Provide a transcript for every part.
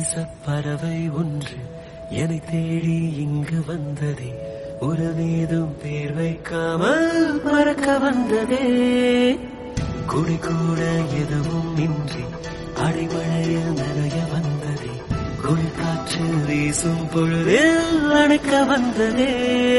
நேசப்பறவை ஒன்று என்னை தேடி இங்கு வந்ததே உறவேதும் பேர் வைக்காமல் மறக்க வந்ததே குடி கூட எதுவும் இன்றி அடிமழையில் நனைய வந்ததே குளிர் காற்று வீசும் பொழுதில் அணைக்க வந்ததே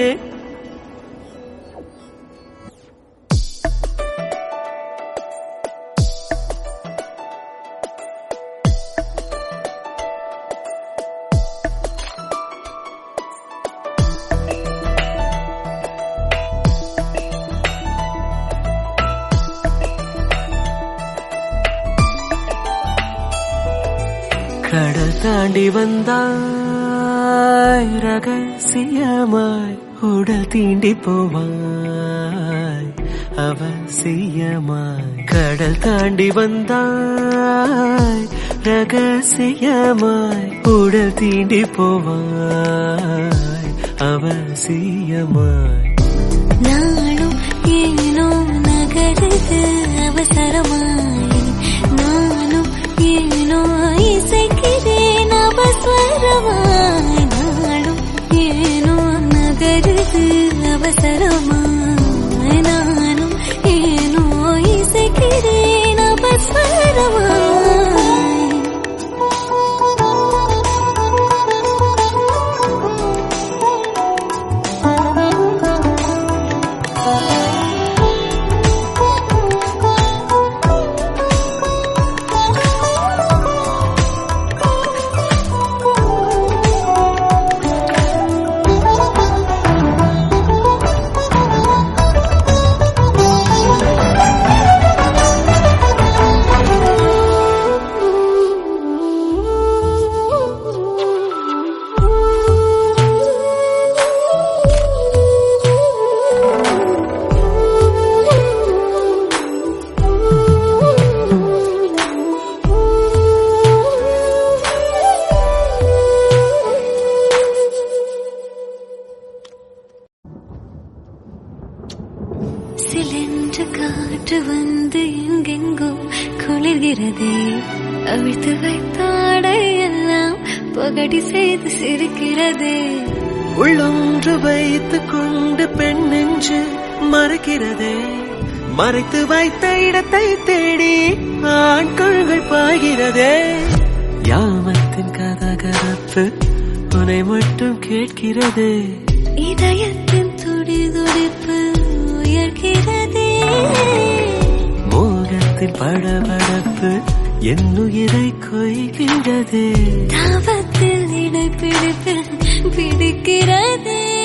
கடல் தாண்டி வந்தாய் ரகசியமாய் உடல் தீண்டி போவாய் அவசியமாய் கடல் தாண்டி வந்தாய் ரகசியமாய் உடல் தீண்டி போவாய் அவசியமாய் நாளும் ஏனோ நகருது அவசரமாய் நானும் ஏனோ இசைக்கிறேன் அவசரமாய் நாளும் ஏனோ நகருது அவசரமாய் நானும் ஏனோ இசைக்கிறேன் அவசரமாய் சிலென்று காற்று வந்து எங்கெங்கோ குளிர்கிறதே அவிழ்த்து வைத்தாடை எல்லாம் பகடி செய்து சிரிக்கிறதே உள்ளொன்று வைத்துக் கொண்டு பெண் நெஞ்சு மறைக்கிறதே மறைத்து வைத்த இடத்தை தேடி ஆண் கண்கள் பாய்கிறதே யாமத்தின் கதகரப்பு உன்னை மட்டும் கேட்கிறதே இதயத்தின் துடி துடிப்பு உயர்கிறதே மோகத்தின் படபடப்பு என் உயிரை கொய்கிறதே தாவத்தில் இடைப்பிடிப்பில் பிடிக்கிறதே